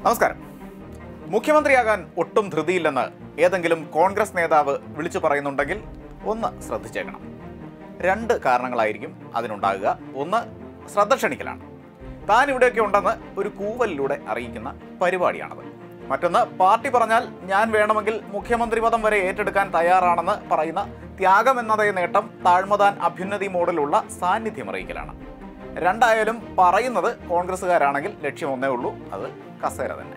നമസ്കാരം മുഖ്യമന്ത്രിയാകാൻ ഒട്ടും ധൃതിയില്ലെന്ന് ഏതെങ്കിലും കോൺഗ്രസ് നേതാവ് വിളിച്ചു പറയുന്നുണ്ടെങ്കിൽ ഒന്ന് ശ്രദ്ധിച്ചേക്കണം രണ്ട് കാരണങ്ങളായിരിക്കും അതിനുണ്ടാകുക ഒന്ന് ശ്രദ്ധ ക്ഷണിക്കലാണ് താൻ ഇവിടെയൊക്കെ ഉണ്ടെന്ന് ഒരു കൂവലിലൂടെ അറിയിക്കുന്ന പരിപാടിയാണത് മറ്റൊന്ന് പാർട്ടി പറഞ്ഞാൽ ഞാൻ വേണമെങ്കിൽ മുഖ്യമന്ത്രി പദം വരെ ഏറ്റെടുക്കാൻ തയ്യാറാണെന്ന് പറയുന്ന ത്യാഗം എന്നതേ നേട്ടം താഴ്മതാൻ അഭ്യുന്നതി മോഡലുള്ള സാന്നിധ്യം അറിയിക്കലാണ് രണ്ടായാലും പറയുന്നത് കോൺഗ്രസ്സുകാരാണെങ്കിൽ ലക്ഷ്യം ഒന്നേ ഉള്ളൂ അത് കസേര തന്നെ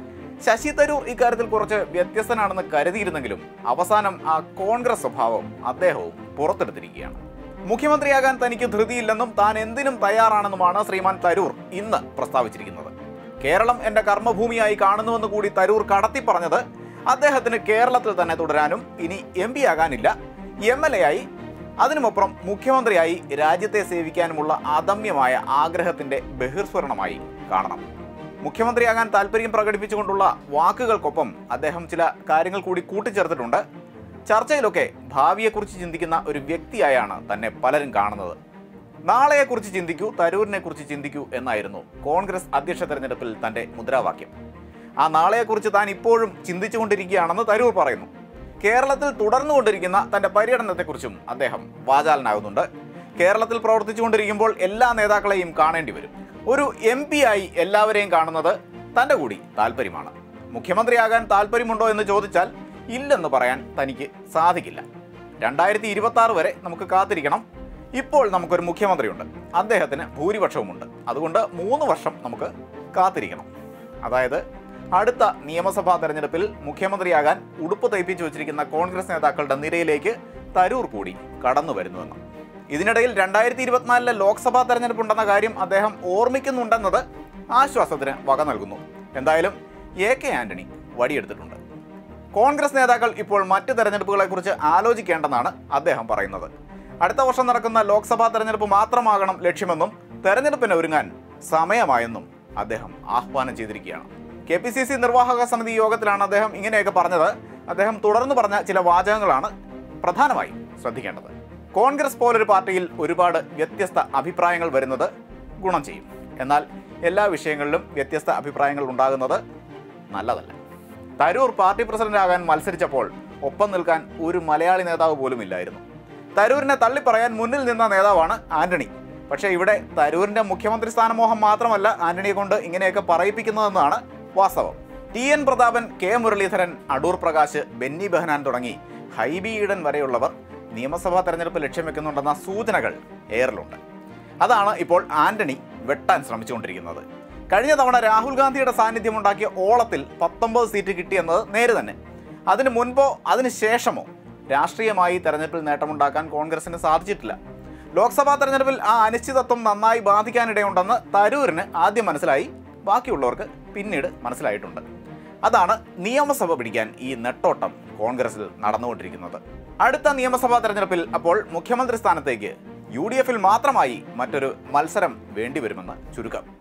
ശശി തരൂർ ഇക്കാര്യത്തിൽ കുറച്ച് വ്യത്യസ്തനാണെന്ന് കരുതിയിരുന്നെങ്കിലും അവസാനം ആ കോൺഗ്രസ് സ്വഭാവം അദ്ദേഹവും പുറത്തെടുത്തിരിക്കുകയാണ് മുഖ്യമന്ത്രിയാകാൻ തനിക്ക് ധൃതിയില്ലെന്നും താൻ എന്തിനും തയ്യാറാണെന്നുമാണ് ശ്രീമാൻ തരൂർ ഇന്ന് പ്രസ്താവിച്ചിരിക്കുന്നത് കേരളം എന്റെ കർമ്മഭൂമിയായി കാണുന്നുവെന്ന് കൂടി തരൂർ കടത്തി പറഞ്ഞത് അദ്ദേഹത്തിന് കേരളത്തിൽ തന്നെ തുടരാനും ഇനി എം പി ആകാനില്ല എം എൽ എ ആയി അതിനുമപ്പുറം മുഖ്യമന്ത്രിയായി രാജ്യത്തെ സേവിക്കാനുമുള്ള അദമ്യമായ ആഗ്രഹത്തിന്റെ ബഹിർസ്ഫുരണമായി കാണണം മുഖ്യമന്ത്രിയാകാൻ താല്പര്യം പ്രകടിപ്പിച്ചുകൊണ്ടുള്ള വാക്കുകൾക്കൊപ്പം അദ്ദേഹം ചില കാര്യങ്ങൾ കൂടി കൂട്ടിച്ചേർത്തിട്ടുണ്ട് ചർച്ചയിലൊക്കെ ഭാവിയെക്കുറിച്ച് ചിന്തിക്കുന്ന ഒരു വ്യക്തിയായാണ് തന്നെ പലരും കാണുന്നത് നാളെയെക്കുറിച്ച് ചിന്തിക്കൂ തരൂരിനെ കുറിച്ച് ചിന്തിക്കൂ എന്നായിരുന്നു കോൺഗ്രസ് അധ്യക്ഷ തെരഞ്ഞെടുപ്പിൽ തന്റെ മുദ്രാവാക്യം ആ നാളെയെക്കുറിച്ച് താൻ ഇപ്പോഴും ചിന്തിച്ചുകൊണ്ടിരിക്കുകയാണെന്ന് തരൂർ പറയുന്നു കേരളത്തിൽ തുടർന്നുകൊണ്ടിരിക്കുന്ന തന്റെ പര്യടനത്തെക്കുറിച്ചും അദ്ദേഹം വാചാലനാകുന്നുണ്ട് കേരളത്തിൽ പ്രവർത്തിച്ചുകൊണ്ടിരിക്കുമ്പോൾ എല്ലാ നേതാക്കളെയും കാണേണ്ടി വരും ഒരു എം പി ആയി എല്ലാവരെയും കാണുന്നത് തന്റെ കൂടി താല്പര്യമാണ് മുഖ്യമന്ത്രിയാകാൻ താല്പര്യമുണ്ടോ എന്ന് ചോദിച്ചാൽ ഇല്ലെന്ന് പറയാൻ തനിക്ക് സാധിക്കില്ല രണ്ടായിരത്തി ഇരുപത്തി ആറ് വരെ നമുക്ക് കാത്തിരിക്കണം ഇപ്പോൾ നമുക്കൊരു മുഖ്യമന്ത്രിയുണ്ട് അദ്ദേഹത്തിന് ഭൂരിപക്ഷവുമുണ്ട് അതുകൊണ്ട് മൂന്ന് വർഷം നമുക്ക് കാത്തിരിക്കണം അതായത് അടുത്ത നിയമസഭാ തെരഞ്ഞെടുപ്പിൽ മുഖ്യമന്ത്രിയാകാൻ ഉടുപ്പ് തയ്പ്പിച്ചു വച്ചിരിക്കുന്ന കോൺഗ്രസ് നേതാക്കളുടെ നിരയിലേക്ക് തരൂർ കൂടി കടന്നു വരുന്നുവെന്ന് ഇതിനിടയിൽ രണ്ടായിരത്തി ഇരുപത്തിനാലിലെ ലോക്സഭാ തെരഞ്ഞെടുപ്പുണ്ടെന്ന കാര്യം അദ്ദേഹം ഓർമ്മിക്കുന്നുണ്ടെന്നത് ആശ്വാസത്തിന് വക നൽകുന്നു എന്തായാലും എ കെ ആന്റണി വടിയെടുത്തിട്ടുണ്ട് കോൺഗ്രസ് നേതാക്കൾ ഇപ്പോൾ മറ്റ് തെരഞ്ഞെടുപ്പുകളെക്കുറിച്ച് ആലോചിക്കേണ്ടെന്നാണ് അദ്ദേഹം പറയുന്നത് അടുത്ത വർഷം നടക്കുന്ന ലോക്സഭാ തെരഞ്ഞെടുപ്പ് മാത്രമാകണം ലക്ഷ്യമെന്നും തെരഞ്ഞെടുപ്പിന് ഒരുങ്ങാൻ സമയമായെന്നും അദ്ദേഹം ആഹ്വാനം ചെയ്തിരിക്കുകയാണ് കെ പി സി സി നിർവാഹക സമിതി യോഗത്തിലാണ് അദ്ദേഹം ഇങ്ങനെയൊക്കെ പറഞ്ഞത് അദ്ദേഹം തുടർന്ന് പറഞ്ഞ ചില വാചകങ്ങളാണ് പ്രധാനമായും ശ്രദ്ധിക്കേണ്ടത് കോൺഗ്രസ് പോലൊരു പാർട്ടിയിൽ ഒരുപാട് വ്യത്യസ്ത അഭിപ്രായങ്ങൾ വരുന്നത് ഗുണം ചെയ്യും എന്നാൽ എല്ലാ വിഷയങ്ങളിലും വ്യത്യസ്ത അഭിപ്രായങ്ങൾ ഉണ്ടാകുന്നത് നല്ലതല്ല തരൂർ പാർട്ടി പ്രസിഡന്റാകാൻ മത്സരിച്ചപ്പോൾ ഒപ്പം നിൽക്കാൻ ഒരു മലയാളി നേതാവ് പോലും ഇല്ലായിരുന്നു തരൂരിനെ തള്ളിപ്പറയാൻ മുന്നിൽ നിന്ന നേതാവാണ് ആന്റണി പക്ഷേ ഇവിടെ തരൂരിന്റെ മുഖ്യമന്ത്രി സ്ഥാനമോഹം മാത്രമല്ല ആന്റണിയെ കൊണ്ട് ഇങ്ങനെയൊക്കെ പറയിപ്പിക്കുന്നതെന്നാണ് വാസ്തവം T N Prathapan K Muraleedharan Adoor Prakash Benny Behanan തുടങ്ങി ഹൈബി ഈഡൻ വരെയുള്ളവർ നിയമസഭാ തെരഞ്ഞെടുപ്പ് ലക്ഷ്യം വെക്കുന്നുണ്ടെന്ന സൂചനകൾ ഏറിലുണ്ട് അതാണ് ഇപ്പോൾ ആന്റണി വെട്ടാൻ ശ്രമിച്ചുകൊണ്ടിരിക്കുന്നത് കഴിഞ്ഞ തവണ രാഹുൽ ഗാന്ധിയുടെ സാന്നിധ്യം ഉണ്ടാക്കിയ ഓളത്തിൽ പത്തൊമ്പത് സീറ്റ് കിട്ടിയെന്നത് നേര് തന്നെ അതിന് മുൻപോ അതിന് ശേഷമോ രാഷ്ട്രീയമായി തെരഞ്ഞെടുപ്പിൽ നേട്ടമുണ്ടാക്കാൻ കോൺഗ്രസിന് സാധിച്ചിട്ടില്ല ലോക്സഭാ തെരഞ്ഞെടുപ്പിൽ ആ അനിശ്ചിതത്വം നന്നായി ബാധിക്കാനിടയുണ്ടെന്ന് തരൂരിന് ആദ്യം മനസ്സിലായി ബാക്കിയുള്ളവർക്ക് പിന്നീട് മനസ്സിലായിട്ടുണ്ട് അതാണ് നിയമസഭ പിടിക്കാൻ ഈ നെട്ടോട്ടം കോൺഗ്രസിൽ നടന്നുകൊണ്ടിരിക്കുന്നത് അടുത്ത നിയമസഭാ തെരഞ്ഞെടുപ്പിൽ അപ്പോൾ മുഖ്യമന്ത്രി സ്ഥാനത്തേക്ക് യു ഡി എഫിൽ മാത്രമായി മറ്റൊരു മത്സരം വേണ്ടിവരുമെന്ന് ചുരുക്കം